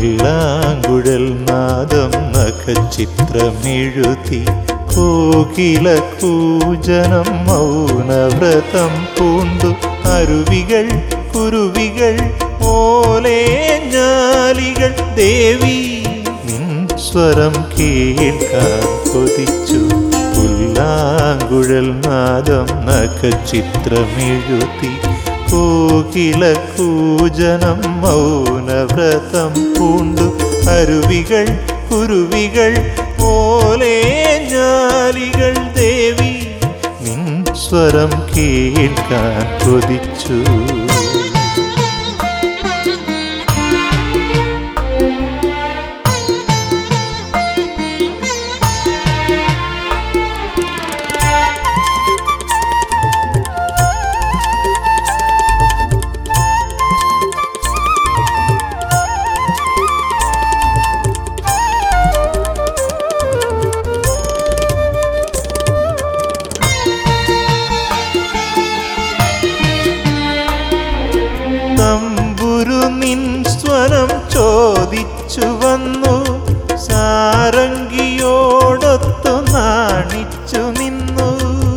പുല്ലാങ്കുഴൽ നാദം നഖചിത്രമെഴുതി കോകില കൂജനം മൗനവ്രതം പൂണ്ടു അരുവികൾ കുരുവികൾ ഓലേ ഞാലികൾ ദേവി നിൻ സ്വരം കേൾക്കാൻ കൊതിച്ചു പുല്ലാങ്കുഴൽ നാദം നഖചിത്രമെഴുതി കോകില കൂജനം മൗനവ്രതം പൂണ്ടു അരുവികൾ കുരുവികൾ പോലെ ഞാലികൾ ദേവി നിൻ സ്വരം കേൾക്കാൻ കൊതിച്ചു തമ്പുരു നിൻ സ്വരം ചോദിച്ചു വന്നു സാരംഗിയോടൊത്തു നാണിച്ചു നിന്നു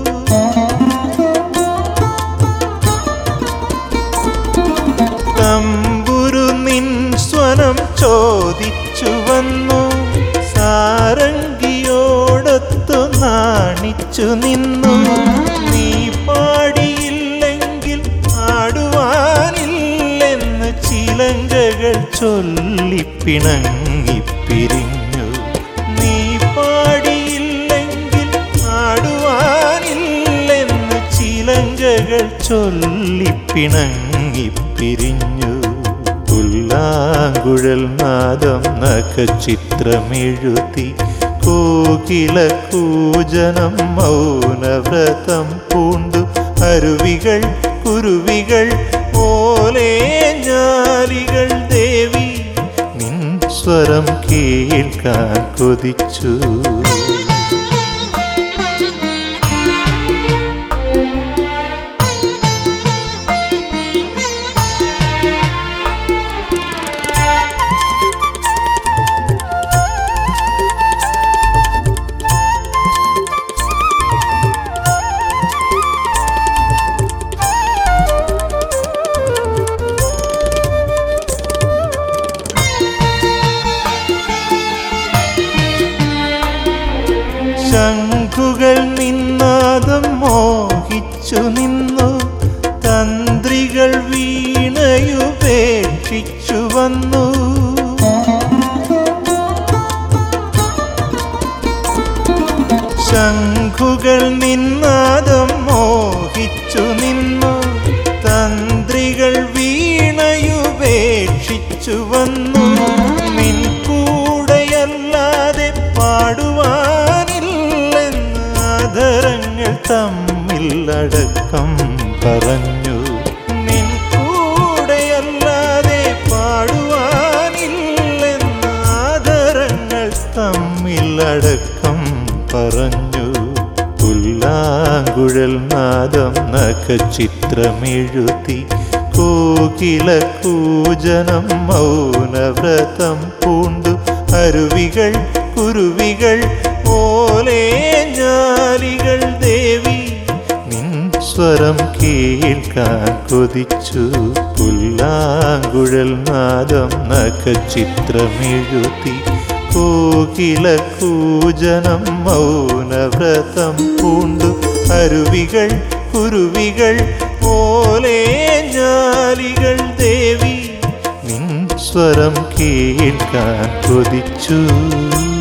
തമ്പുരു നിൻ സ്വരം ചോദിച്ചു വന്നു സാരംഗിയോടൊത്തു നാണിച്ചു നിന്നു നീ പാടിയില്ലെങ്കിൽ ആടുവാനില്ലെന്ന് ചിലങ്കകൾ ചൊല്ലിപ്പിണങ്ങിപ്പിരിഞ്ഞു നീ പാടിയില്ലെങ്കിൽ ആടുവാനില്ലെന്ന് ചിലങ്കകൾ ചൊല്ലിപ്പിണങ്ങിപ്പിരിഞ്ഞു പുല്ലാങ്കുഴൽ നാദം നഖചിത്രമെഴുതി കോകില കൂജനം മൗനവ്രതം പൂണ്ടു അരുവികൾ കുരുവികൾ പോലെ ഞാലികൾ ദേവി നിൻ സ്വരം കേൾക്കാൻ കൊതിച്ചു ശംഖുകൾ നിന്നാദം മോഹിച്ചു നിന്നു തന്ത്രികൾ വീണയുപേക്ഷിച്ചു വന്നു ശംഖുകൾ നിന്നാദം മോഹിച്ചു നിന്നു തന്ത്രികൾ വീണയുപേക്ഷിച്ചു വന്നു നിൻ കൂടെയല്ലാതെ പാടുവാനില്ലെന്ന് ആദരങ്ങൾ തമ്മിൽ അടക്കം പറഞ്ഞു നിൻ കൂടെയല്ലാതെ പാടുവാനില്ലെന്ന് ആദരങ്ങൾ തമ്മിൽ അടക്കം പറഞ്ഞു പുല്ലാങ്കുഴൽ നാദം നഖചിത്രമെഴുതി കോകില കൂജനം മൗനവ്രതം പൂണ്ടു അരുവികൾ കുരുവികൾ പോലെ ഞാലികൾ ദേവി നിൻ സ്വരം കേൾക്കാൻ കൊതിച്ചു പുല്ലാങ്കുഴൽ നാദം നഖചിത്രമെഴുതി കോകില കൂജനം മൗനവ്രതം പൂണ്ടു അരുവികൾ കുരുവികൾ പോലെ ഞാലികൾ ദേവി നിൻ സ്വരം കേൾക്കാൻ കൊതിച്ചു